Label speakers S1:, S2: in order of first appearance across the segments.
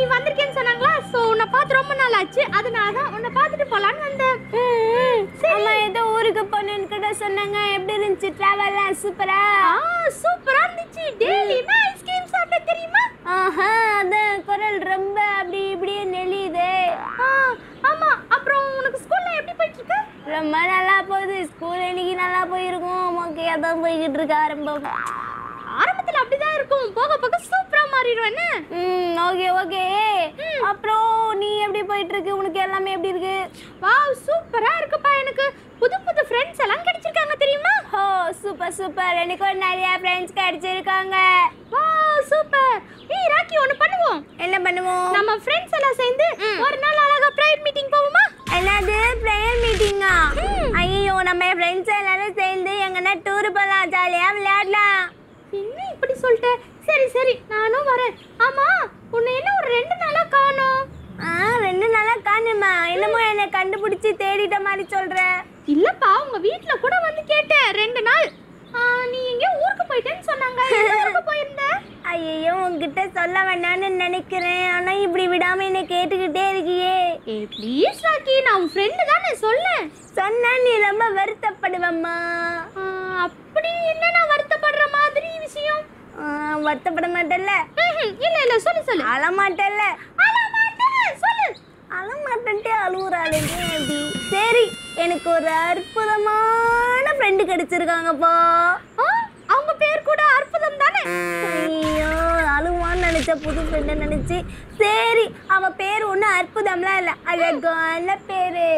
S1: வந்திருக்கேன்னு சொன்னாங்களா சோ உன்னை பார்த்து ரொம்ப நாள் ஆச்சு அதனால தான் உன்னை பார்த்துட்டு போலான்னு வந்தேன்
S2: அம்மா ஏதோ ஊருக்கு போகணுன்னு கூட சொன்னாங்க எப்படி இருந்துச்சு டிராவல்லாம் சூப்பரா
S1: ஆ சூப்பரா இருந்துச்சு டெய்லியுமே ஐஸ்கிரீம் சாப்பிட்ட தெரியுமா
S2: ஆஹா அதான் குரல் ரொம்ப அப்படி இப்படியே நெளியுது
S1: ஆ ஆமா அப்புறம் உனக்கு ஸ்கூல்ல எப்படி போயிட்டு இருக்கு
S2: ரொம்ப நல்லா போகுது ஸ்கூல் இன்னைக்கு நல்லா போயிருக்கும் ஓகே அதான் போய்கிட்டு இருக்கு ஆரம்பம்
S1: ஆரம்பத்துல அப்படிதான் இருக்கும் போக போக சூப்பரா மாறிடுவேன்னு
S2: ம் ஓகே ஓகே அப்புறம் நீ எப்படி போயிட்டு இருக்கு உனக்கு எல்லாமே எப்படி இருக்கு
S1: வாவ் சூப்பரா இருக்குப்பா எனக்கு புது புது ஃப்ரெண்ட்ஸ் எல்லாம் கிடைச்சிருக்காங்க தெரியுமா
S2: ஓ சூப்பர் சூப்பர் எனக்கு ஒரு நிறைய ஃப்ரெண்ட்ஸ் கிடைச்சிருக்காங்க
S1: வாவ் சூப்பர் ஏய் ராக்கி ஒன்னு பண்ணுவோம்
S2: என்ன பண்ணுவோம்
S1: நம்ம ஃப்ரெண்ட்ஸ் எல்லாம் சேர்ந்து ஒரு நாள் அழகா ப்ரைவேட் மீட்டிங் போவோமா
S2: என்னது ப்ரேயர் மீட்டிங்கா ஐயோ நம்ம ஃப்ரெண்ட்ஸ் எல்லாரும் சேர்ந்து எங்கன்னா டூர் போகலாம் ஜாலியாக விளையாடலாம்
S1: என்ன இப்படி சொல்லிட்ட சரி சரி நானும் வரேன் ஆமா உன்னை என்ன ஒரு ரெண்டு நாளா காணோம்
S2: ஆ ரெண்டு நாளா காணுமா என்னமோ என்னை கண்டுபிடிச்சி தேடிட்ட மாதிரி சொல்ற
S1: இல்லப்பா உங்க வீட்ல கூட வந்து கேட்டேன் ரெண்டு நாள் ஆ, நீ எங்கேயோ ஊருக்கு போயிட்டேன்னு சொன்னாங்க எந்த ஊருக்கு போயிருந்த
S2: ஐயோ உன்கிட்ட சொல்ல வேண்டாம்னு நினைக்கிறேன் ஆனா இப்படி விடாம என்னை கேட்டுக்கிட்டே இருக்கியே
S1: ஏ ப்ளீஸ் ராக்கி நான் உன் ஃப்ரெண்டு தானே சொல்லேன்
S2: சொன்னா நீ ரொம்ப வருத்தப்படுவம்மா
S1: ஆ, அப்படி என்ன நான் வருத்தப்படுற மாதிரி விஷயம்
S2: ஆ, வருத்தப்பட மாட்டேல்ல
S1: ம்ஹும், இல்ல இல்ல சொல்லு சொல்லு
S2: அழ மாட்டேல்ல
S1: அழ மாட்டேன் சொல்லு
S2: அழ மாட்டேன்ட்டே அழுகுறாளே நீ எப்படி சரி எனக்கு ஒரு அற்புதமான ஃப்ரெண்டு கிடைச்சிருக்காங்கப்பா
S1: ஆ, அவங்க பேர் கூட அற்புதம் தானே
S2: ஐயோ அழுவான்னு நினைச்ச புது ஃப்ரெண்டு நினைச்சு சரி அவ பேர் ஒன்றும் அற்புதம்லாம் இல்லை அழகான பேரு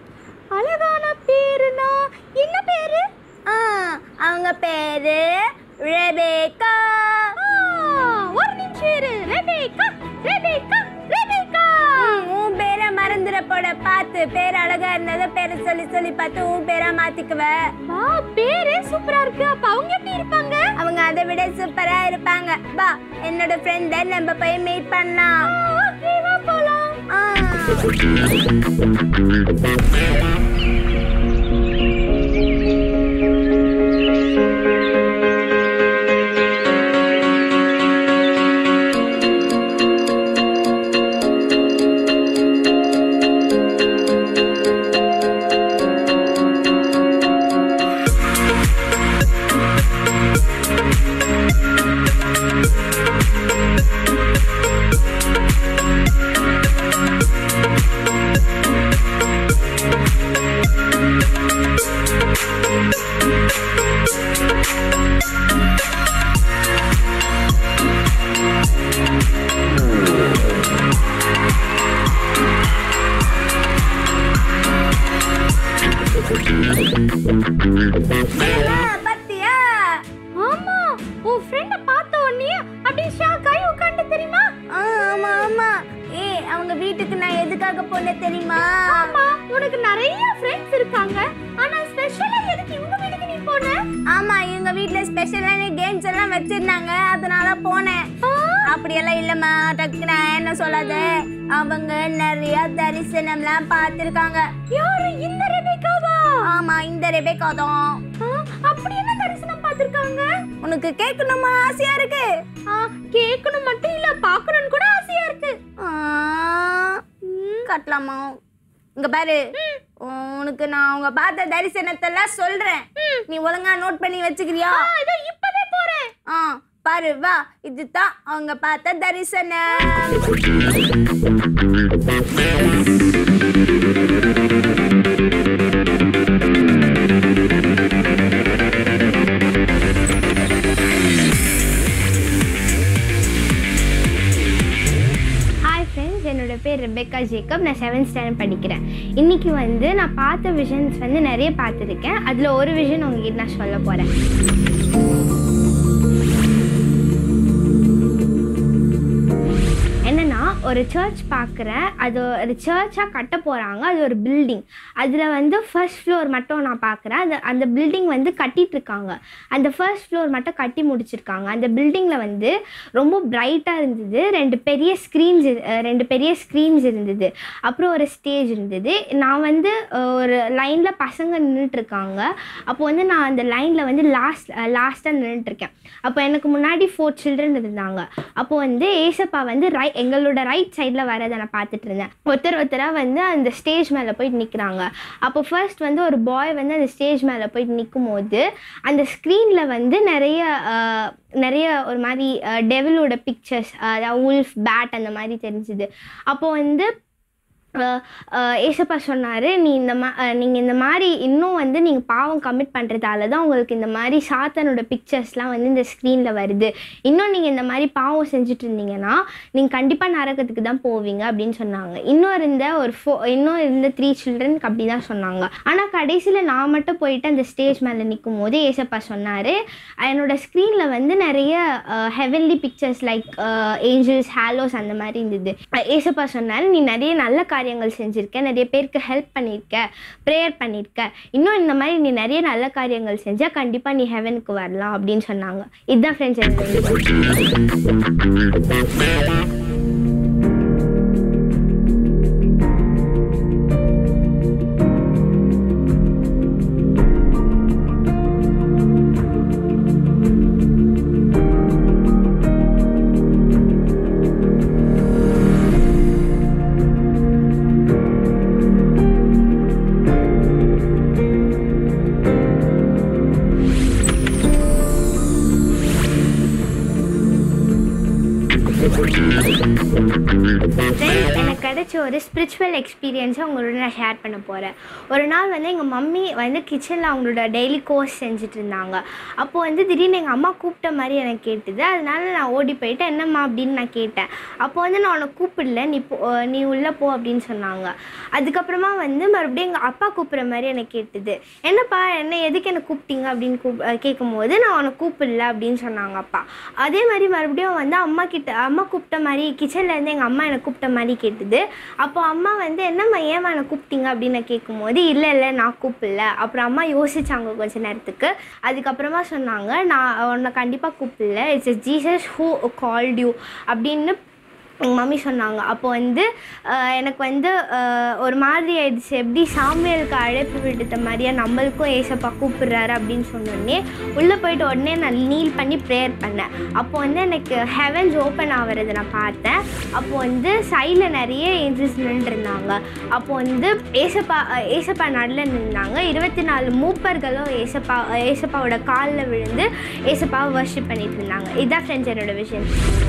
S1: அழகான பேருனா என்ன பேரு
S2: ஆ அவங்க பேரு ரெபேக்கா
S1: ஆ, ஒரு நிமிஷம் இரு ரெபேக்கா ரெபேக்கா ரெபேக்கா
S2: ம், உன் பேரை மறந்துட போட பார்த்து பேர் அழகா இருந்ததை பேரை சொல்லி சொல்லி பார்த்து உன் பேரா மாத்திக்குவ
S1: வா பேரே சூப்பரா இருக்கு அப்ப அவங்க எப்படி இருப்பாங்க
S2: அவங்க அதை விட சூப்பரா இருப்பாங்க வா என்னோட ஃப்ரெண்ட நம்ம போய் மீட் பண்ணலாம்
S1: ஓகே வா போலாம்
S2: ஆ. ஆ, பாத்தியா
S1: ஆமா உன் ஃப்ரெண்ட பார்த்த உடனே அப்படியே ஷாக் ஆகி உட்கார்ந்து தெரியுமா
S2: ஆ, ஆமா ஆமா ஏய் அவங்க வீட்டுக்கு நான் எதுக்காக போனேன் தெரியுமா
S1: ஆமா உனக்கு நிறைய ஃப்ரெண்ட்ஸ் இருக்காங்க ஆனா ஸ்பெஷலா எதுக்கு இவங்க வீட்டுக்கு நீ போன
S2: ஆமா எங்க வீட்ல ஸ்பெஷலான கேம்ஸ் எல்லாம் வச்சிருந்தாங்க அதனால போனேன் அப்படியெல்லாம் இல்லம்மா டக்கு நான் என்ன சொல்லாத அவங்க நிறைய தரிசனம்லாம் பார்த்துருக்காங்க
S1: யாரு இந்த ரெபேக்காவா
S2: ஆமா இந்த ரெபேக்கா தான்
S1: ஆ, அப்படி என்ன தரிசனம் பார்த்திருக்காங்க
S2: உனக்கு கேட்கணுமா ஆசையா இருக்கு
S1: ஆ, கேட்கணும் மட்டும் இல்ல பார்க்கணும்னு கூட ஆசையா இருக்கு
S2: ஆ, கட்டலாமா இங்க பாரு உனக்கு நான் அவங்க பார்த்த தரிசனத்தெல்லாம் சொல்றேன் நீ ஒழுங்கா நோட் பண்ணி வச்சுக்கிறியா
S1: ஆ, இதோ இப்பவே போறேன்
S2: ஆ பாரு வா இதுதான் அவங்க பார்த்த தரிசனம்
S3: ஹாய் ஃப்ரெண்ட்ஸ் என்னோட பேர் ரெபேக்கா ஜேக்கப் நான் செவன்த் ஸ்டாண்டர்ட் படிக்கிறேன் இன்றைக்கி வந்து நான் பார்த்த விஷன்ஸ் வந்து நிறைய பார்த்துருக்கேன் அதில் ஒரு விஷன் உங்ககிட்ட நான் சொல்ல போகிறேன் என்னன்னா ஒரு சர்ச் பார்க்குறேன் அது ஒரு சர்ச்சாக கட்ட போகிறாங்க அது ஒரு பில்டிங் அதில் வந்து ஃபர்ஸ்ட் ஃப்ளோர் மட்டும் நான் பார்க்குறேன் அந்த அந்த பில்டிங் வந்து கட்டிட்டு இருக்காங்க அந்த ஃபர்ஸ்ட் ஃப்ளோர் மட்டும் கட்டி முடிச்சிருக்காங்க அந்த பில்டிங்கில் வந்து ரொம்ப பிரைட்டாக இருந்தது ரெண்டு பெரிய ஸ்க்ரீன்ஸ் ரெண்டு பெரிய ஸ்க்ரீன்ஸ் இருந்தது அப்புறம் ஒரு ஸ்டேஜ் இருந்தது நான் வந்து அஹ், ஒரு லைனில் பசங்க நின்றுட்டு இருக்காங்க அப்போ வந்து நான் அந்த லைனில் வந்து லாஸ்ட் லாஸ்ட்டாக நின்றுட்டுருக்கேன் அப்போ எனக்கு முன்னாடி ஃபோர் சில்ட்ரன் இருந்தாங்க அப்போ வந்து ஏசப்பா வந்து ரை எங்களோட ரைட் ரைட் சைடில் வரதை நான் பார்த்துட்டு இருந்தேன் ஒருத்தர் ஒருத்தராக வந்து அந்த ஸ்டேஜ் மேலே போயிட்டு நிற்கிறாங்க அப்போ ஃபர்ஸ்ட் வந்து ஒரு பாய் வந்து அந்த ஸ்டேஜ் மேலே போயிட்டு நிற்கும் போது அந்த ஸ்க்ரீனில் வந்து நிறைய ஆஹ், நிறைய ஒரு மாதிரி டெவிலோட பிக்சர்ஸ் அதாவது உல்ஃப் பேட் அந்த மாதிரி தெரிஞ்சுது அப்போ வந்து அஹ், அஹ், ஏசப்பா சொன்னார் நீ இந்த மா நீங்கள் இந்த மாதிரி இன்னும் வந்து நீங்கள் பாவம் கமிட் பண்ணுறதால தான் உங்களுக்கு இந்த மாதிரி சாத்தனோட பிக்சர்ஸ்லாம் வந்து இந்த ஸ்க்ரீனில் வருது இன்னும் நீங்கள் இந்த மாதிரி பாவம் செஞ்சுட்டு இருந்தீங்கன்னா நீங்கள் கண்டிப்பாக நரகத்துக்கு தான் போவீங்க அப்படின்னு சொன்னாங்க இன்னும் இருந்த ஒரு ஃபோ இன்னும் இருந்த த்ரீ சில்ட்ரனுக்கு அப்படி தான் சொன்னாங்க ஆனால் கடைசியில் நான் மட்டும் போயிட்டு அந்த ஸ்டேஜ் மேலே நிற்கும் போது ஏசப்பா சொன்னார் என்னோட ஸ்க்ரீனில் வந்து நிறைய heavenly pictures like angels halos அந்த மாதிரி இருந்தது அஹ் ஏசப்பா சொன்னார் நீ நிறைய நல்ல காரியங்கள் செஞ்சுருக்க நிறைய பேருக்கு ஹெல்ப் பண்ணியிருக்க ப்ரேயர் பண்ணியிருக்க இன்னும் இந்த மாதிரி நீ நிறைய நல்ல காரியங்கள் செஞ்சால் கண்டிப்பாக நீ ஹெவனுக்கு வரலாம் அப்படின்னு சொன்னாங்க இதுதான் ஃப்ரெண்ட்ஸ் எனக்கு Then எனக்கு கிடைச்ச ஒரு ஸ்பிரிச்சுவல் எக்ஸ்பீரியன்ஸை உங்களோட நான் ஷேர் பண்ண போகிறேன் ஒரு நாள் வந்து எங்கள் மம்மி வந்து கிச்சனில் அவங்களோட டெய்லி கோர்ஸ் செஞ்சுட்டு இருந்தாங்க அப்போது வந்து திடீர்னு எங்கள் அம்மா கூப்பிட்ட மாதிரி எனக்கு கேட்டுது அதனால நான் ஓடி போயிட்டு என்னம்மா அப்படின்னு நான் கேட்டேன் அப்போ வந்து நான் உன்னை கூப்பிடல நீ போ நீ உள்ளே போ அப்படின்னு சொன்னாங்க அதுக்கப்புறமா வந்து மறுபடியும் எங்கள் அப்பா கூப்பிட்ற மாதிரி எனக்கு கேட்டுது என்னப்பா என்ன எதுக்கு என்ன கூப்பிட்டீங்க அப்படின்னு கூப் கேட்கும்போது நான் உன்னை கூப்பிடல அப்படின்னு சொன்னாங்க அப்பா அதே மாதிரி மறுபடியும் வந்து அம்மா கிட்ட அம்மா கூப்பிட்ட மாதிரி கிச்சன்ல இருந்து எங்கள் அம்மா என்னை கூப்பிட்ட மாதிரி கேட்டுது அப்போ அம்மா வந்து என்னம்மா ஏம்மா என்னை கூப்பிட்டீங்க அப்படின்னு நான் கேட்கும்போது இல்லை இல்லை நான் கூப்பிடல அப்புறம் அம்மா யோசிச்சாங்க கொஞ்ச நேரத்துக்கு அதுக்கப்புறமா சொன்னாங்க நான் உன்னை கண்டிப்பாக கூப்பிடல it's Jesus who called you அப்படின்னு எங்கள் மம்மி சொன்னாங்க அப்போ வந்து அஹ், எனக்கு வந்து அஹ், ஒரு மாதிரி ஆயிடுச்சு எப்படி சாமியலுக்கு அழைப்பு விடுத்த மாதிரியா நம்மளுக்கும் ஏசப்பா கூப்பிடுறாரு அப்படின்னு சொன்னோடனே உள்ளே போயிட்டு உடனே நான் நீல் பண்ணி ப்ரேயர் பண்ணேன் அப்போ வந்து எனக்கு ஹெவன்ஸ் ஓப்பன் ஆகிறத நான் பார்த்தேன் அப்போ வந்து சைடில் நிறைய ஏஞ்சல்ஸ் நின்றுருந்தாங்க அப்போ வந்து ஏசப்பா அஹ், ஏசப்பா நடுவில் நின்றாங்க இருபத்தி நாலு மூப்பர்களும் ஏசப்பா ஏசப்பாவோட காலில் விழுந்து ஏசப்பாவை வர்ஷிப் பண்ணிட்டு இருந்தாங்க இதுதான் ஃப்ரெண்ட்ஸ் என்னோட விஷயம்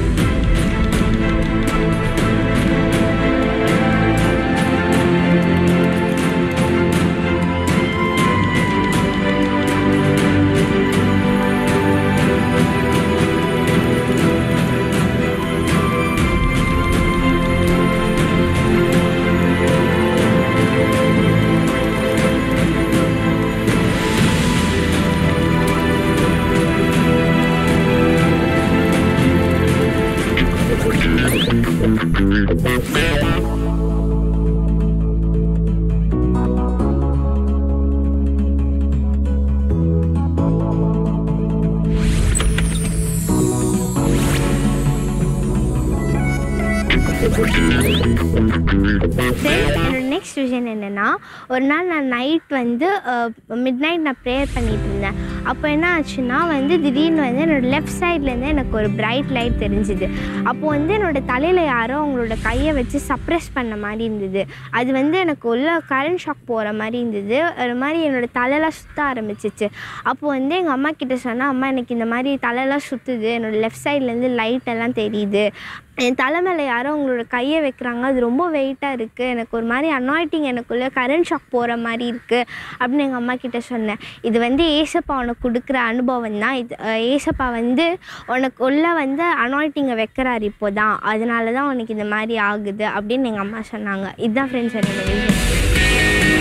S3: தென் என்னோட நெக்ஸ்ட் விஷன் என்னென்னா ஒரு நாள் நான் நைட் வந்து மிட் நைட் நான் ப்ரேயர் பண்ணிட்டு இருந்தேன் அப்போ என்ன ஆச்சுன்னா வந்து திடீர்னு வந்து என்னோட லெஃப்ட் சைட்லேருந்து எனக்கு ஒரு பிரைட் லைட் தெரிஞ்சுது அப்போ வந்து என்னோட தலையில் யாரோ அவங்களோட கையை வச்சு சப்ரெஸ் பண்ண மாதிரி இருந்தது அது வந்து எனக்கு உள்ள கரண்ட் ஷாக் போகிற மாதிரி இருந்தது ஒரு மாதிரி என்னோட தலையெல்லாம் சுற்ற ஆரம்பிச்சிச்சு அப்போ வந்து எங்கள் அம்மா கிட்ட சொன்னால் அம்மா எனக்கு இந்த மாதிரி தலையெல்லாம் சுற்றுது என்னோட லெஃப்ட் சைட்லேருந்து லைட் எல்லாம் தெரியுது என் தலை மேலே யாரோ உங்களோட கையை வைக்கிறாங்க அது ரொம்ப வெயிட்டாக இருக்குது எனக்கு ஒரு மாதிரி அனாய்ட்டிங் எனக்குள்ளே கரண்ட் ஷாக் போகிற மாதிரி இருக்குது அப்படின்னு எங்கள் அம்மா கிட்ட சொன்னேன் இது வந்து ஏசப்பா உனக்கு கொடுக்குற அனுபவம் தான் இது அஹ், ஏசப்பா வந்து உனக்கு உள்ள வந்து அனாய்ட்டிங்கை வைக்கிறாரு இப்போ தான் அதனால தான் உனக்கு இந்த மாதிரி ஆகுது அப்படின்னு எங்கள் அம்மா சொன்னாங்க இதுதான் ஃப்ரெண்ட்ஸ் என்னோட விஷயம்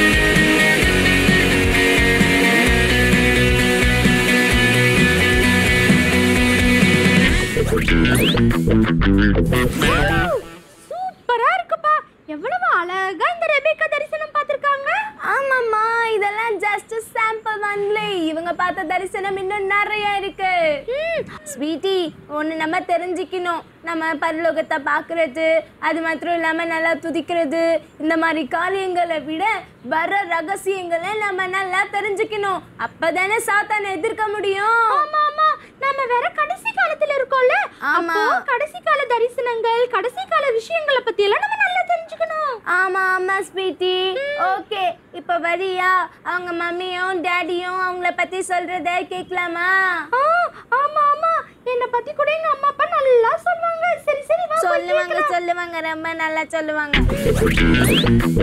S1: சூப்பரா இருக்குப்பா எவ்வளவு அழகா இந்த ரெபேக்கா தரிசனம் பார்த்திருக்காங்க
S2: ஆமாம்மா இதெல்லாம் ஜஸ்ட் சாம்பிள் ஒன்லி இவங்க பார்த்த தரிசனம் இன்னும் நிறைய இருக்கு ஸ்வீட்டி ஒன்று நம்ம தெரிஞ்சுக்கணும் நம்ம பரலோகத்தை பார்க்கறது அது மாத்திரம் இல்லாமல் நல்லா துதிக்கிறது இந்த மாதிரி காரியங்களை விட வர ரகசியங்களை நம்ம நல்லா தெரிஞ்சுக்கணும் அப்பதானே சாத்தானை எதிர்க்க முடியும்
S1: ஆமா ஆமா நம்ம வேற கடைசி காலத்துல இருக்கோம்ல
S2: ஆமா.
S1: அப்போ கடைசி கால தரிசனங்கள் கடைசி கால விஷயங்களை பத்தி எல்லாம் நம்ம நல்லா தெரிஞ்சுக்கணும்
S2: ஆமா ஆமா ஸ்வீட்டி ஓகே இப்ப வரியா அவங்க மம்மியும் டேடியும் அவங்கள பத்தி சொல்றத கேட்கலாமா
S1: ஆ, ஆமா ஆமா என்னை பத்தி கூட எங்க அம்மா அப்பா நல்லா சொல்லுவாங்க சரி சரி வா போய்
S2: சொல்லுவாங்க
S1: கேட்கலாம்.
S2: சொல்லுவாங்க ரொம்ப நல்லா சொல்லுவாங்க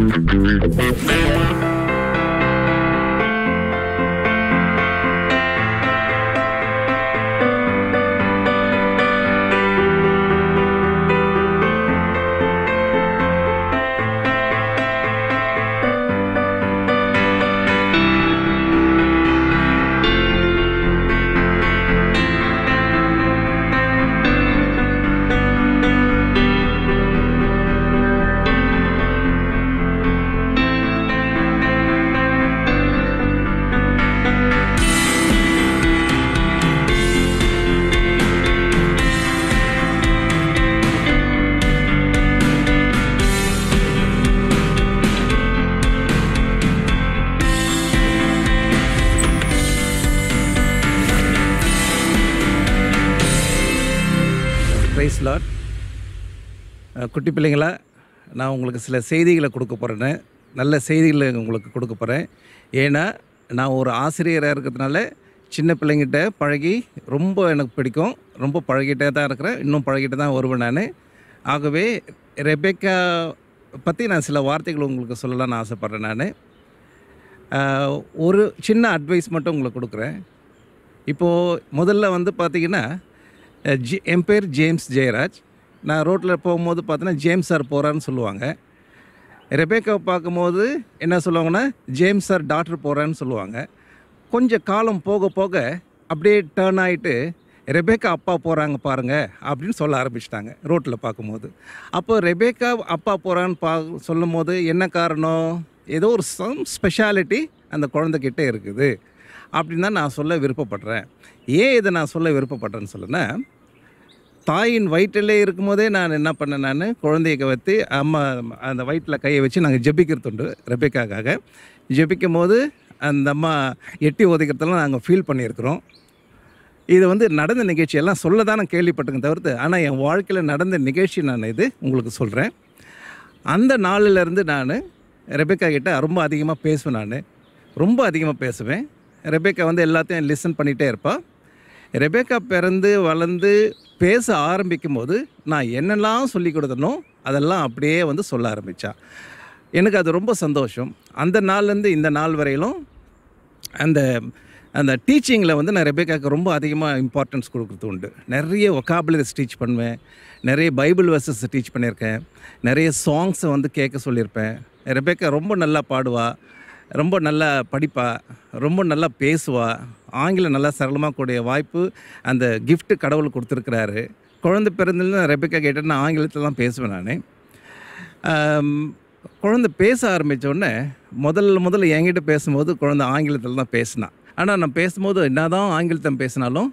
S4: ப்ரைஸ் லாட் குட்டி பிள்ளைங்களா நான் உங்களுக்கு சில செய்திகளை கொடுக்க போகிறேன்னு நல்ல செய்திகளை உங்களுக்கு கொடுக்க போகிறேன் ஏன்னா நான் ஒரு ஆசிரியராக இருக்கிறதுனால சின்ன பிள்ளைங்கிட்ட பழகி ரொம்ப எனக்கு பிடிக்கும் ரொம்ப பழகிட்டே தான் இருக்கிறேன் இன்னும் பழகிட்டு தான் வருவேன் நான் ஆகவே ரெபேக்கா பற்றி நான் சில வார்த்தைகள் உங்களுக்கு சொல்லலாம்னு ஆசைப்பட்றேன் நான் ஒரு சின்ன அட்வைஸ் மட்டும் உங்களுக்கு கொடுக்குறேன் இப்போது முதல்ல வந்து பார்த்தீங்கன்னா அஹ், ஜி என் பேர் ஜேம்ஸ் ஜெயராஜ் நான் ரோட்டில் போகும்போது பார்த்தீங்கன்னா ஜேம்ஸ் சார் போகிறான்னு சொல்லுவாங்க ரெபேக்காவை பார்க்கும்போது என்ன சொல்லுவாங்கன்னா ஜேம்ஸ் சார் டாக்டர் போகிறான்னு சொல்லுவாங்க கொஞ்சம் காலம் போக போக அப்படியே டேர்ன் ஆகிட்டு ரெபேக்கா அப்பா போகிறாங்க பாருங்க அப்படின்னு சொல்ல ஆரம்பிச்சிட்டாங்க ரோட்டில் பார்க்கும்போது அப்போ ரெபேக்கா அப்பா போகிறான்னு பா சொல்லும் போது என்ன காரணம் ஏதோ ஒரு சம் ஸ்பெஷாலிட்டி அந்த குழந்தைகிட்ட இருக்குது அப்படின்னு தான் நான் சொல்ல விருப்பப்படுறேன் ஏன் இதை நான் சொல்ல விருப்பப்படுறேன்னு சொல்லுன்னா தாயின் வயிற்றிலே இருக்கும்போதே நான் என்ன பண்ணேன் நான் குழந்தைய வைத்து அம்மா அந்த வயிற்றில் கையை வச்சு நாங்கள் ஜெபிக்கிறது உண்டு ரெபேக்காக்காக ஜெபிக்கும் போது அந்த அம்மா எட்டி ஒதைக்கிறதெல்லாம் நாங்கள் ஃபீல் பண்ணியிருக்கிறோம் இது வந்து நடந்த நிகழ்ச்சி எல்லாம் சொல்ல தான் நான் கேள்விப்பட்டேங்க தவிர்த்து ஆனால் என் வாழ்க்கையில் நடந்த நிகழ்ச்சி நான் இது உங்களுக்கு சொல்கிறேன் அந்த நாளிலிருந்து நான் ரெபேக்கா கிட்ட ரொம்ப அதிகமாக பேசுவேன் நான் ரொம்ப அதிகமாக பேசுவேன் ரெபேக்கா வந்து எல்லாத்தையும் லிசன் பண்ணிகிட்டே இருப்பாள் ரெபேக்கா பிறந்து வளர்ந்து பேச ஆரம்பிக்கும் போது நான் என்னெல்லாம் சொல்லி கொடுத்தனோ அதெல்லாம் அப்படியே வந்து சொல்ல ஆரம்பித்தா எனக்கு அது ரொம்ப சந்தோஷம் அந்த நாள்லேருந்து இந்த நாள் வரையிலும் அந்த அந்த டீச்சிங்கில் வந்து நான் ரெபேக்காக்கு ரொம்ப அதிகமாக இம்பார்ட்டன்ஸ் கொடுக்குறது உண்டு நிறைய ஒகாபுலரிஸ் டீச் பண்ணுவேன் நிறைய பைபிள் வர்சஸ் டீச் பண்ணியிருக்கேன் நிறைய சாங்ஸை வந்து கேட்க சொல்லியிருப்பேன் ரெபேக்கா ரொம்ப நல்லா பாடுவா ரொம்ப நல்லா படிப்பா ரொம்ப நல்லா பேசுவா ஆங்கிலம் நல்லா சரளமாக கூடிய வாய்ப்பு அந்த gift கடவுள் கொடுத்துருக்குறாரு குழந்தை பிறந்ததுல நான் ரெபேக்கா கேட்டேன் நான் ஆங்கிலத்தில் தான் பேசுவேன் நான் ஆம், குழந்தை பேச ஆரம்பிச்ச உடனே முதல்ல முதல்ல என்கிட்ட பேசும்போது குழந்தை ஆங்கிலத்தில் தான் பேசினான் ஆனால் நான் பேசும்போது என்னதான் ஆங்கிலத்தில் பேசினாலும்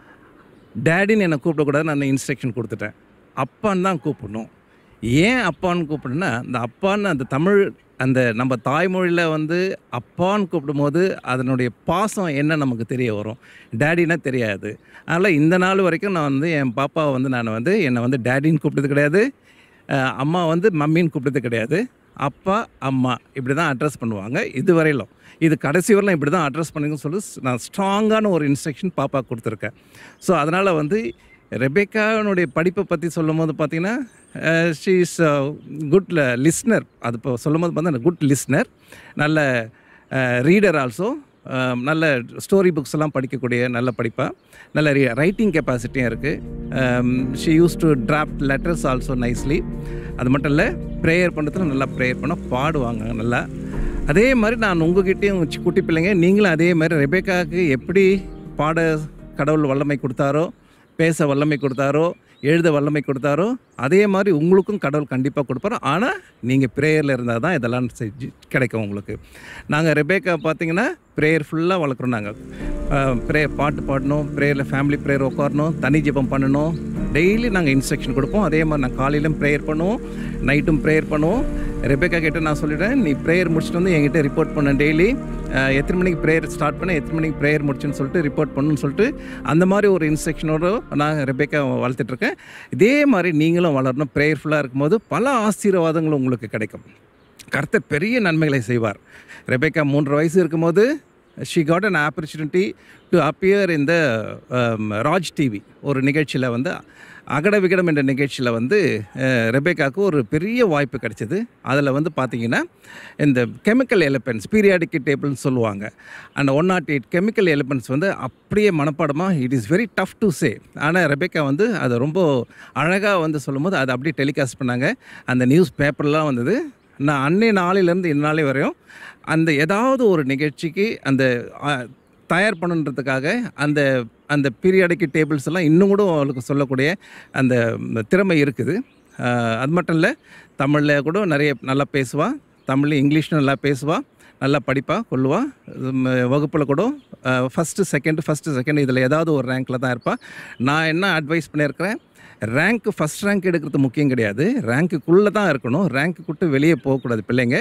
S4: டேடின்னு என்னை கூப்பிடக்கூடாது நான் இன்ஸ்ட்ரக்ஷன் கொடுத்துட்டேன் அப்பான்னு தான் கூப்பிடணும் ஏன் அப்பான்னு கூப்பிடுன்னா அந்த அப்பான்னு அந்த தமிழ் அந்த நம்ம தாய்மொழியில் வந்து அப்பான்னு கூப்பிடும்போது அதனுடைய பாசம் என்ன நமக்கு தெரிய வரும் டேடினா தெரியாது அதனால் இந்த நாள் வரைக்கும் நான் வந்து என் பாப்பாவை வந்து நான் வந்து என்னை வந்து டேடின்னு கூப்பிட்டது கிடையாது அஹ் அம்மா வந்து மம்மின்னு கூப்பிட்டது கிடையாது அப்பா அம்மா இப்படி தான் அட்ரஸ் பண்ணுவாங்க இது வரையிலும் இது கடைசி வரலாம் இப்படி தான் அட்ரஸ் பண்ணுங்கன்னு சொல்லி நான் ஸ்ட்ராங்கான ஒரு இன்ஸ்ட்ரக்ஷன் பாப்பா கொடுத்துருக்கேன் ஸோ அதனால் வந்து ரெபேக்கானுடைய படிப்பை பற்றி சொல்லும் போது பார்த்தீங்கன்னா ஷீ இஸ் குட் லிஸ்னர் அது இப்போ சொல்லும் போது பார்த்தா குட் லிஸ்னர் நல்ல ரீடர் ஆல்சோ நல்ல ஸ்டோரி புக்ஸ் எல்லாம் படிக்கக்கூடிய நல்ல படிப்பாக நல்ல ரைட்டிங் கெப்பாசிட்டியும் இருக்குது she use to draft letters also nicely அது மட்டும் இல்லை ப்ரேயர் பண்ணுறதுல நல்லா ப்ரேயர் பண்ண பாடுவாங்க நல்லா அதே மாதிரி நான் உங்ககிட்டயும் சி- குட்டி பிள்ளைங்க நீங்களும் அதே மாதிரி ரெபேக்காவுக்கு எப்படி பாட கடவுள் வல்லமை கொடுத்தாரோ பேச வல்லமை கொடுத்தாரோ எழுத வல்லமை கொடுத்தாரோ அதே மாதிரி உங்களுக்கும் கடவுள் கண்டிப்பாக கொடுப்பாரோ ஆனால் நீங்கள் ப்ரேயரில் இருந்தால் தான் இதெல்லாம் செஞ்சு கிடைக்கும் உங்களுக்கு நாங்கள் ரெபேக்கா பார்த்தீங்கன்னா ப்ரேயர் ஃபுல்லாக வளர்க்குறோம் நாங்கள் ப்ரே பாட்டு பாடணும் ப்ரேயரில் ஃபேமிலி ப்ரேயர் உட்காரணும் தனி ஜெபம் பண்ணணும் டெய்லி நாங்கள் இன்ஸ்ட்ரக்ஷன் கொடுப்போம் அதே மாதிரி நான் காலையிலும் ப்ரேயர் பண்ணுவோம் நைட்டும் ப்ரேயர் பண்ணுவோம் ரெபேக்கா கிட்ட நான் சொல்லிட்டேன் நீ ப்ரேயர் முடிச்சுட்டு வந்து என்கிட்ட ரிப்போர்ட் பண்ண டெய்லி எத்தனை மணிக்கு ப்ரேயர் ஸ்டார்ட் பண்ண எத்தனை மணிக்கு ப்ரேயர் முடிச்சுன்னு சொல்லிட்டு ரிப்போர்ட் பண்ணணும்னு சொல்லிட்டு அந்த மாதிரி ஒரு இன்ஸ்ட்ரக்ஷனோட நான் ரெபேக்கா வளர்த்துட்ருக்கேன் இதே மாதிரி நீங்களும் வளரணும் ப்ரேயர்ஃபுல்லாக இருக்கும்போது பல ஆசீர்வாதங்களும் உங்களுக்கு கிடைக்கும் கர்த்தர் பெரிய நன்மைகளை செய்வார் ரெபேக்கா மூன்று வயசு இருக்கும்போது she got an opportunity to appear இந்த ராஜ் டிவி ஒரு நிகழ்ச்சியில் வந்து அகட விகடம் என்ற நிகழ்ச்சியில் வந்து அஹ், ரெபேக்காவுக்கு ஒரு பெரிய வாய்ப்பு கிடைச்சிது அதில் வந்து பார்த்தீங்கன்னா இந்த கெமிக்கல் எலிமெண்ட்ஸ் பீரியாடிக் டேபிள்னு சொல்லுவாங்க அந்த one nought eight chemical elements வந்து அப்படியே மனப்பாடமாக it is very tough to say ஆனால் ரெபேக்கா வந்து அதை ரொம்ப அழகாக வந்து சொல்லும்போது அதை அப்படியே டெலிகாஸ்ட் பண்ணாங்க அந்த நியூஸ் பேப்பர்லாம் வந்தது நான் அன்னைய நாளிலேருந்து இந்நாளை வரையும் அந்த ஏதாவது ஒரு நிகழ்ச்சிக்கு அந்த ஆ, தயார் பண்ணுன்றதுக்காக அந்த அந்த பீரியாடிக் டேபிள்ஸ் எல்லாம் இன்னும் கூட அவளுக்கு சொல்லக்கூடிய அந்த ம், திறமை இருக்குது ஆ, அது மட்டும் இல்லை தமிழில் கூட நிறைய நல்லா பேசுவா தமிழ் இங்கிலீஷ் நல்லா பேசுவா நல்லா படிப்பா கொள்ளுவா வகுப்பில் கூட ஃபஸ்ட்டு செகண்ட் ஃபஸ்ட்டு செகண்ட் இதில் ஏதாவது ஒரு ரேங்க்கில் தான் இருப்பாள் நான் என்ன அட்வைஸ் பண்ணியிருக்கிறேன் ரேங்க்கு ஃபஸ்ட் ரேங்க் எடுக்கிறது முக்கியம் கிடையாது ரேங்க்குள்ளே தான் இருக்கணும் ரேங்க்கு விட்டு வெளியே போகக்கூடாது பிள்ளைங்க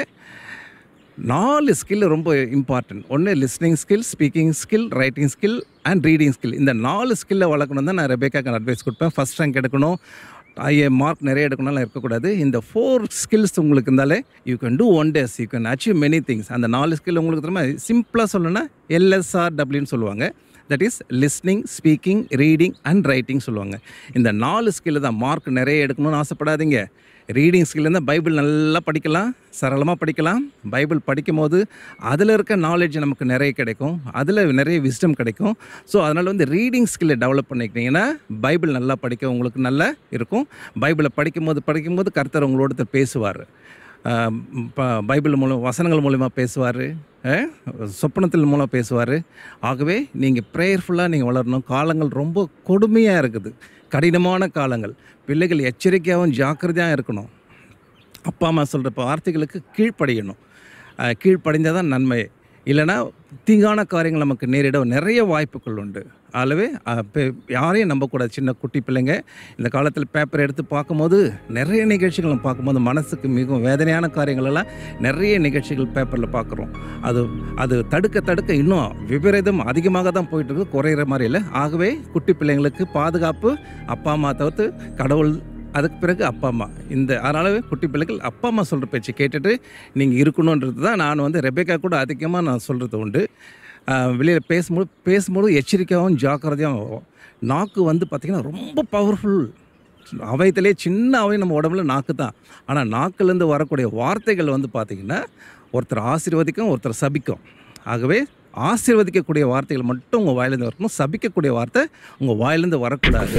S4: நாலு ஸ்கில் ரொம்ப இம்பார்ட்டன்ட் ஒன்று listening skill speaking skill writing skill and reading skill இந்த நாலு ஸ்கில்லை வளர்க்கணும் தான் நான் ரெபேக்காக்கு அட்வைஸ் கொடுப்பேன் ஃபஸ்ட் ரேங்க் எடுக்கணும் ஐஏ மார்க் நிறைய எடுக்கணும்லாம் இருக்கக்கூடாது இந்த ஃபோர் ஸ்கில்ஸ் உங்களுக்கு இருந்தாலே you can do wonders you can achieve many things அந்த நாலு ஸ்கில் உங்களுக்கு தெரியுமா சிம்பிளாக சொல்லணும்னா எல்எஸ்ஆர் டபிள்யூன்னு சொல்லுவாங்க that is listening speaking reading and writing சொல்லுவாங்க இந்த நாலு ஸ்கில் தான் மார்க் நிறைய எடுக்கணும்னு ஆசைப்படாதீங்க ரீடிங் ஸ்கில் இருந்தால் பைபிள் நல்லா படிக்கலாம் சரளமாக படிக்கலாம் பைபிள் படிக்கும் போது அதில் இருக்க நாலேஜ் நமக்கு நிறைய கிடைக்கும் அதில் நிறைய விஸ்டம் கிடைக்கும் ஸோ அதனால் வந்து ரீடிங் ஸ்கில்லை டெவலப் பண்ணிக்கிட்டீங்கன்னா பைபிள் நல்லா படிக்க உங்களுக்கு நல்லா இருக்கும் பைபிளை படிக்கும்போது படிக்கும்போது கர்த்தர் உங்களோட பேசுவார் ஆஹ் ப- பைபிள் மூலம் வசனங்கள் மூலமாக பேசுவார் சொப்பனத்தில் மூலம் பேசுவார் ஆகவே நீங்கள் ப்ரேயர்ஃபுல்லாக நீங்கள் வளரணும் காலங்கள் ரொம்ப கொடுமையாக இருக்குது கடினமான காலங்கள் பிள்ளைகள் எச்சரிக்கையாகவும் ஜாக்கிரதையாக இருக்கணும் அப்பா அம்மா சொல்கிற வார்த்தைகளுக்கு கீழ்ப்படியணும் அஹ் கீழ்ப்படிந்தால் தான் நன்மை இல்லைன்னா தீங்கான காரியங்கள் நமக்கு நேரிட நிறைய வாய்ப்புகள் உண்டு ஆகவே அஹ், பெ- யாரையும் நம்பக்கூடாது சின்ன குட்டி பிள்ளைங்க இந்த காலத்தில் பேப்பர் எடுத்து பார்க்கும்போது நிறைய நிகழ்ச்சிகள் நம்ம பார்க்கும்போது மனசுக்கு மிகவும் வேதனையான காரியங்கள் எல்லாம் நிறைய நிகழ்ச்சிகள் பேப்பரில் பார்க்குறோம் அது அது தடுக்க தடுக்க இன்னும் விபரீதம் அதிகமாக தான் போயிட்டு இருக்கு குறையிற மாதிரி இல்லை ஆகவே குட்டி பிள்ளைங்களுக்கு பாதுகாப்பு அப்பா அம்மா தவிர்த்து கடவுள் அதுக்கு பிறகு அப்பா அம்மா இந்த அதனால குட்டி பிள்ளைகள் அப்பா அம்மா சொல்கிற பேச்சு கேட்டுட்டு நீங்கள் இருக்கணுன்றது தான் நான் வந்து ரெபேக்கா கூட அதிகமாக நான் சொல்கிறது உண்டு வெளியில் பேசும்போது பேசும்போது எச்சரிக்கையாகவும் ஜாக்கிரதையாகவும் நாக்கு வந்து பார்த்திங்கன்னா ரொம்ப பவர்ஃபுல் அவயத்திலே சின்ன அவை நம்ம உடம்புல நாக்கு தான் ஆனால் நாக்குலேருந்து வரக்கூடிய வார்த்தைகள் வந்து பார்த்திங்கன்னா ஒருத்தர் ஆசீர்வதிக்கும் ஒருத்தர் சபிக்கும் ஆகவே ஆசீர்வதிக்கக்கூடிய வார்த்தைகள் மட்டும் உங்கள் வாயிலேருந்து வரணும் சபிக்கக்கூடிய வார்த்தை உங்கள் வாயிலேருந்து வரக்கூடாது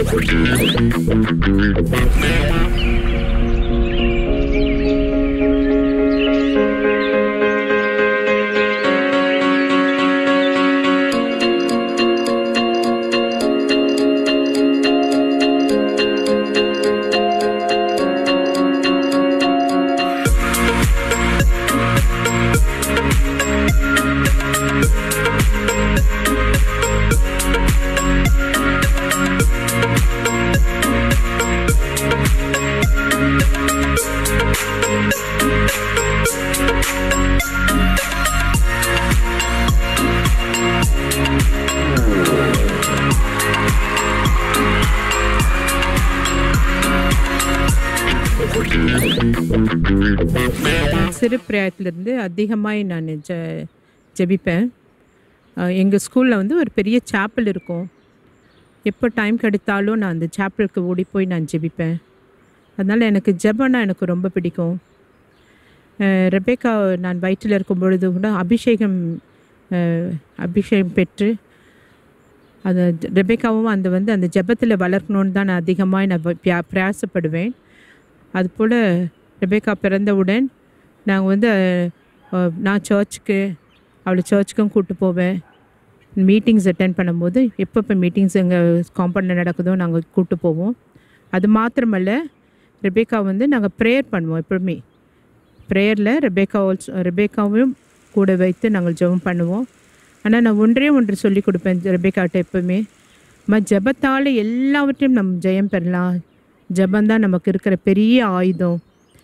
S5: சிறு பிராயத்திலிருந்து அதிகமாக நான் ஜ ஜெபிப்பேன் எங்கள் ஸ்கூலில் வந்து ஒரு பெரிய சாப்பல் இருக்கும் எப்போ டைம் கிடைத்தாலும் நான் அந்த சாப்பலுக்கு ஓடி போய் நான் ஜெபிப்பேன் அதனால் எனக்கு ஜெபம்னா எனக்கு ரொம்ப பிடிக்கும் அஹ் ரெபேக்கா நான் வயிற்றில் இருக்கும் பொழுது கூட அபிஷேகம் அஹ், அபிஷேகம் பெற்று அது ரெபேக்காவும் அந்த வந்து அந்த ஜெபத்தில் வளர்க்கணுன்னு தான் நான் அதிகமாக நான் வ- பியா- பிரயாசப்படுவேன் அதுபோல் ரெபேக்கா பிறந்தவுடன் நாங்கள் வந்து அஹ், நான் சர்ச்சுக்கு அவளை சர்ச்சுக்கும் கூப்பிட்டு போவேன் மீட்டிங்ஸ் அட்டென்ட் பண்ணும்போது எப்பப்போ மீட்டிங்ஸ் எங்கள் காம்பவுண்டில் நடக்குதோ நாங்கள் கூப்பிட்டு போவோம் அது மாத்திரமல்ல ரெபேக்கா வந்து நாங்கள் ப்ரேயர் பண்ணுவோம் எப்பவுமே ப்ரேயரில் ரெபேக்கா ஆல்சோ ரெபேக்காவையும் கூட வைத்து நாங்கள் ஜெபம் பண்ணுவோம் ஆனால் நான் ஒன்றே ஒன்று சொல்லி கொடுப்பேன் ரெபேக்காட்ட எப்பவுமே ம ஜெபத்தால் எல்லாவற்றையும் நம்ம ஜெயம் பெறலாம் ஜெபந்தான் நமக்கு இருக்கிற பெரிய ஆயுதம்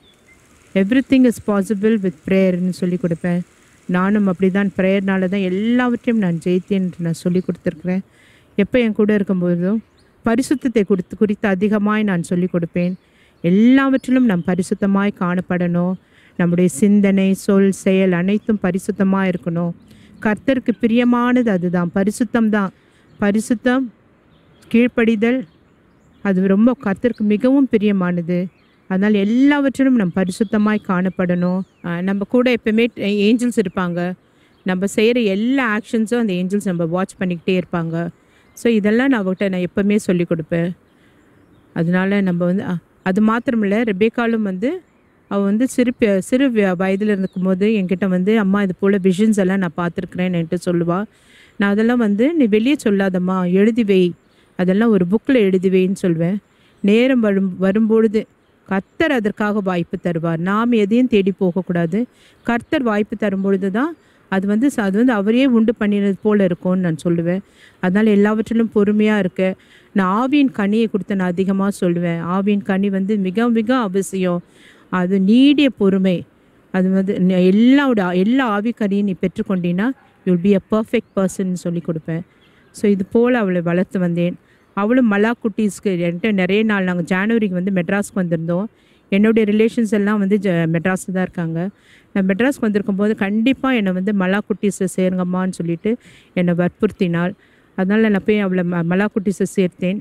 S5: everything is possible with ப்ரேயர்னு சொல்லி கொடுப்பேன் நானும் அப்படி தான் ப்ரேயர்னால தான் எல்லாவற்றையும் நான் ஜெயித்தேன் என்று நான் சொல்லி கொடுத்துருக்குறேன் எப்போ என் கூட இருக்கும்போதும் பரிசுத்தத்தை குறித்து குறித்து அதிகமாய் நான் சொல்லி கொடுப்பேன் எல்லாவற்றிலும் நாம் பரிசுத்தமாய் காணப்படணும் நம்முடைய சிந்தனை சொல் செயல் அனைத்தும் பரிசுத்தமாக இருக்கணும் கர்த்தருக்கு பிரியமானது அதுதான் பரிசுத்தம் தான் பரிசுத்தம் கீழ்ப்படிதல் அது ரொம்ப கர்த்தருக்கு மிகவும் பிரியமானது அதனால் எல்லாவற்றிலும் நம்ம பரிசுத்தமாய் காணப்படணும் ஆஹ் நம்ம கூட எப்பவுமே ஏஞ்சல்ஸ் இருப்பாங்க நம்ம செய்கிற எல்லா ஆக்ஷன்ஸும் அந்த ஏஞ்சல்ஸ் நம்ம வாட்ச் பண்ணிக்கிட்டே இருப்பாங்க ஸோ இதெல்லாம் நான் அவர்கிட்ட நான் எப்போவுமே சொல்லி கொடுப்பேன் அதனால நம்ம வந்து அ, அது மாத்திரமில்ல ரெபேக்காலும் வந்து அவள் வந்து சிறு ப- சிறு வ- வயதில் இருக்கும்போது என்கிட்ட வந்து அம்மா இது போல் விஷன்ஸ் எல்லாம் நான் பார்த்துருக்குறேன்னு என்கிட்ட சொல்லுவாள் நான் அதெல்லாம் வந்து நீ வெளியே சொல்லாதம்மா எழுதி வை அதெல்லாம் ஒரு புக்கில் எழுதி வைன்னு சொல்வேன் நேரம் வரும் வரும்பொழுது கர்த்தர் அதற்காக வாய்ப்பு தருவார் நாம் எதையும் தேடி போகக்கூடாது கர்த்தர் வாய்ப்பு தரும்பொழுது தான் அது வந்து ச- அது வந்து அவரே உண்டு பண்ணினது போல் இருக்கும்னு நான் சொல்லுவேன் அதனால் எல்லாவற்றிலும் பொறுமையாக இருக்க நான் ஆவியின் கனியை கொடுத்து நான் அதிகமாக சொல்லுவேன் ஆவியின் கனி வந்து மிக மிக அவசியம் அது நீடிய பொறுமை அது வந்து ந- எல்லாவோட எல்லா ஆவிக்கனியும் நீ பெற்றுக்கொண்டீன்னா you'll be a perfect person சொல்லி கொடுப்பேன் ஸோ இது போல் அவளை வளர்த்து வந்தேன் அவளும் மலா குட்டீஸ்க்கு என்கிட்ட நிறைய நாள் நாங்கள் ஜனவரிக்கு வந்து மெட்ராஸ்க்கு வந்திருந்தோம் என்னுடைய ரிலேஷன்ஸ் எல்லாம் வந்து ஜ மெட்ராஸில் தான் இருக்காங்க நான் மெட்ராஸ்க்கு வந்திருக்கும் போது கண்டிப்பாக என்னை வந்து மலா குட்டீஸை சேருங்கம்மான்னு சொல்லிட்டு என்னை வற்புறுத்தினாள் அதனால் நான் போய் அவளை ம மலா குட்டீஸை சேர்த்தேன்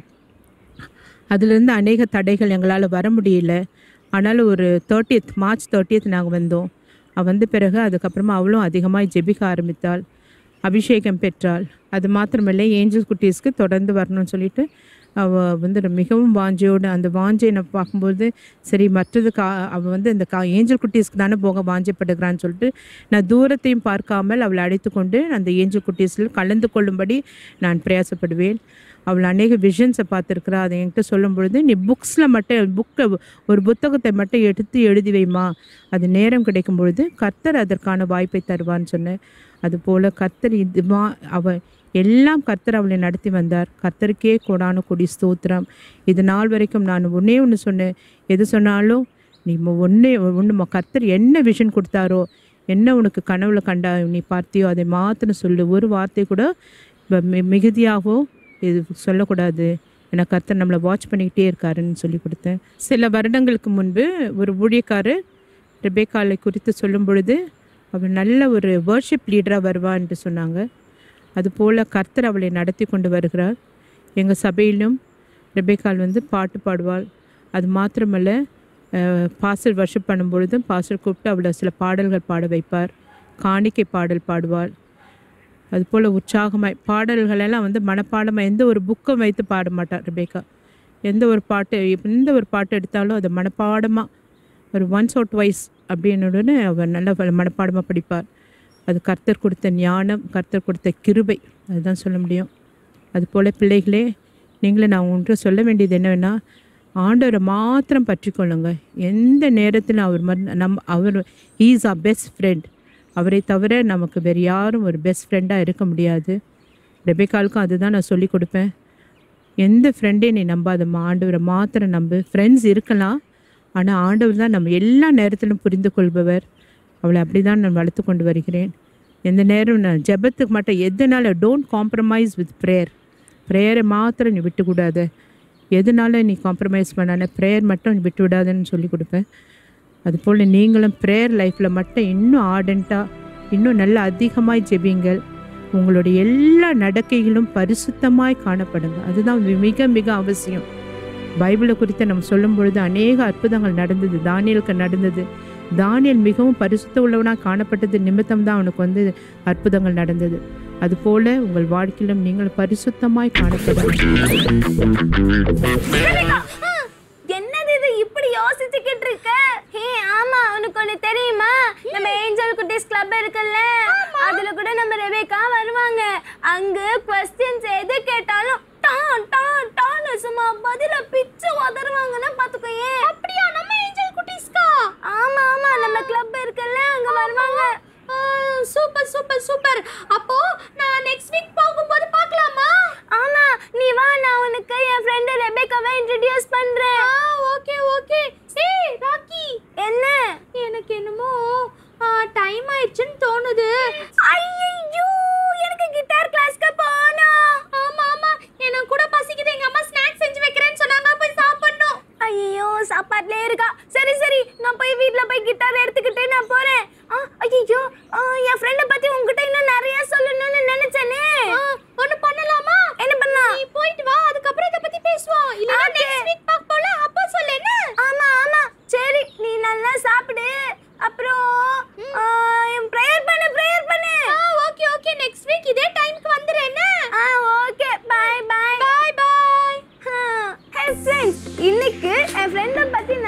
S5: அதிலிருந்து அநேக தடைகள் எங்களால் வர முடியல ஆனாலும் ஒரு தேர்ட்டியத் மார்ச் தேர்ட்டியத் நாங்கள் வந்தோம் அவ வந்த பிறகு அதுக்கப்புறமா அவளும் அதிகமாக ஜெபிக்க ஆரம்பித்தாள் அபிஷேகம் பெற்றாள் அது மாத்திரமில்லை ஏஞ்சல் குட்டீஸ்க்கு தொடர்ந்து வரணும்னு சொல்லிட்டு அவள் வந்து மிகவும் வாஞ்சையோடு அந்த வாஞ்சையை நான் பார்க்கும்போது சரி மற்றது கா அவள் வந்து அந்த கா ஏஞ்சல் குட்டீஸ்க்கு தானே போக வாஞ்சைப்படுகிறான்னு சொல்லிட்டு நான் தூரத்தையும் பார்க்காமல் அவளை அழைத்து கொண்டு அந்த ஏஞ்சல் குட்டீஸில் கலந்து கொள்ளும்படி நான் பிரயாசப்படுவேன் அவள் அநேக விஷன்ஸை பார்த்துருக்குறா அதை என்கிட்ட சொல்லும் பொழுது நீ புக்ஸில் மட்டும் புக்கை ஒரு புத்தகத்தை மட்டும் எடுத்து எழுதி வைமா அது நேரம் கிடைக்கும் பொழுது கர்த்தர் அதற்கான வாய்ப்பை தருவான்னு சொன்னேன் அதுபோல் கர்த்தர் இதுமா அவ எல்லாம் கர்த்தர் அவளை நடத்தி வந்தார் கர்த்தருக்கே கொடான கொடி ஸ்தோத்திரம் இது நாள் வரைக்கும் நான் ஒன்றே ஒன்று சொன்னேன் எது சொன்னாலும் நீ ஒன்றே ஒன்று கர்த்தர் என்ன விஷன் கொடுத்தாரோ என்ன உனக்கு கனவுல கண்டா நீ பார்த்தியோ அதை மாத்திரம் சொல்லு ஒரு வார்த்தை கூட வ- மி- மிகுதியாகவோ இது சொல்லக்கூடாது ஏன்னா கர்த்தர் நம்மளை வாட்ச் பண்ணிக்கிட்டே இருக்காருன்னு சொல்லி கொடுத்தேன் சில வருடங்களுக்கு முன்பு ஒரு ஊழியக்காரர் ரெபேக்காலை குறித்து சொல்லும் பொழுது அவள் நல்ல ஒரு வர்ஷிப் லீடராக வருவான்னு சொன்னாங்க அதுபோல் கர்த்தர் அவளை நடத்தி கொண்டு வருகிறார் எங்கள் சபையிலும் ரெபேக்கால் வந்து பாட்டு பாடுவாள் அது மாத்திரமல்ல பாஸ்டர் வர்ஷிப் பண்ணும்பொழுதும் பாஸ்டர் கூப்பிட்டு அவளை சில பாடல்கள் பாட வைப்பார் காணிக்கை பாடல் பாடுவாள் அதுபோல் உற்சாகமாய் பாடல்கள் எல்லாம் வந்து மனப்பாடமாக எந்த ஒரு புக்கை வைத்து பாட மாட்டார் ரெபேக்கா எந்த ஒரு பாட்டு எந்த ஒரு பாட்டு எடுத்தாலும் அதை மனப்பாடமாக ஒரு ஒன்ஸ் ஆர் ட்வைஸ் அப்படின்னுடனே அவள் நல்ல மனப்பாடமாக படிப்பார் அது கர்த்தர் கொடுத்த ஞானம் கர்த்தர் கொடுத்த கிருபை அதுதான் சொல்ல முடியும் அதுபோல் பிள்ளைகளே நீங்களும் நான் ஒன்று சொல்ல வேண்டியது என்னன்னா ஆண்டவரை மாத்திரம் பற்றிக்கொள்ளுங்க எந்த நேரத்தில் அவர் மற்- நம் அவர் ஈஸ் ஆ பெஸ்ட் ஃப்ரெண்ட் அவரை தவிர நமக்கு வேறு யாரும் ஒரு பெஸ்ட் ஃப்ரெண்டாக இருக்க முடியாது ரெபேக்காலுக்கும் அதுதான் நான் சொல்லி கொடுப்பேன் எந்த ஃப்ரெண்டையும் நீ நம்பாதம்மா ஆண்டவரை மாத்திரம் நம்பு ஃப்ரெண்ட்ஸ் இருக்கலாம் ஆனால் ஆண்டவர் தான் நம்ம எல்லா நேரத்திலும் புரிந்து கொள்பவர் அவளை அப்படி தான் நான் வளர்த்து கொண்டு வருகிறேன் எந்த நேரம் நான் ஜெபத்துக்கு மட்டும் எதுனால டோன்ட் காம்ப்ரமைஸ் வித் ப்ரேயர் ப்ரேயரை மாத்திரம் நீ விட்டுக்கூடாது எதுனால நீ காம்ப்ரமைஸ் பண்ணான ப்ரேயர் மட்டும் நீ விட்டு விடாதன்னு சொல்லி கொடுப்பேன் அதுபோல் நீங்களும் ப்ரேயர் லைஃப்பில் மட்டும் இன்னும் ஆர்டண்ட்டாக இன்னும் நல்ல அதிகமாய் ஜெபிங்கள் உங்களுடைய எல்லா நடக்கைகளும் பரிசுத்தமாய் காணப்படுங்க அதுதான் மிக மிக அவசியம் பைபிளை குறித்து நம்ம சொல்லும் பொழுது அநேக அற்புதங்கள் நடந்தது தானியலுக்கு நடந்தது தானியல் மிகவும் பரிசுத்த உள்ளவனாக காணப்பட்டது நிமித்தம் தான் அவனுக்கு வந்து அற்புதங்கள் நடந்தது அதுபோல உங்கள் வாழ்க்கையிலும் நீங்கள் பரிசுத்தமாய் காணப்படுங்க
S2: என்னது இது இப்படி யோசிச்சுக்கிட்டு இருக்க ஹே ஆமா உனக்கு ஒண்ணு தெரியுமா நம்ம ஏஞ்சல் குட்டீஸ் கிளப் இருக்குல்ல அதுல கூட நம்ம ரெபேக்கா வருவாங்க அங்க கொஸ்டின்ஸ் எது கேட்டாலும் டான் டான் டான் சும்மா பதில பிச்சு உதறுவாங்கன்னா பாத்துக்கோயே
S1: அப்படியா நம்ம ஏஞ்சல் குட்டீஸ்க்கா
S2: ஆமா ஆமா நம்ம கிளப் இருக்குல்ல அங்க வருவாங்க
S1: சூப்பர் சூப்பர் சூப்பர் அப்போ நான் நெக்ஸ்ட் வீக் போகும்போது பார்க்கலாமா
S2: ஆமா நீ வா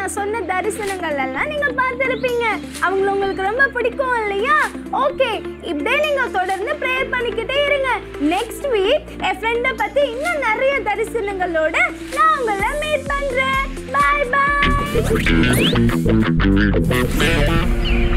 S2: நான் சொன்ன தரிசனங்கள் எல்லாம் நீங்க பார்த்திருப்பீங்க அவங்கள உங்களுக்கு ரொம்ப பிடிக்கும் இல்லையா ஓகே இப்படியே நீங்க தொடர்ந்து ப்ரேயர் பண்ணிக்கிட்டே இருங்க நெக்ஸ்ட் வீக் என் ஃப்ரெண்டை பத்தி இன்னும் நிறைய தரிசனங்களோட நான் உங்களை மீட் பண்றேன் பாய் பாய்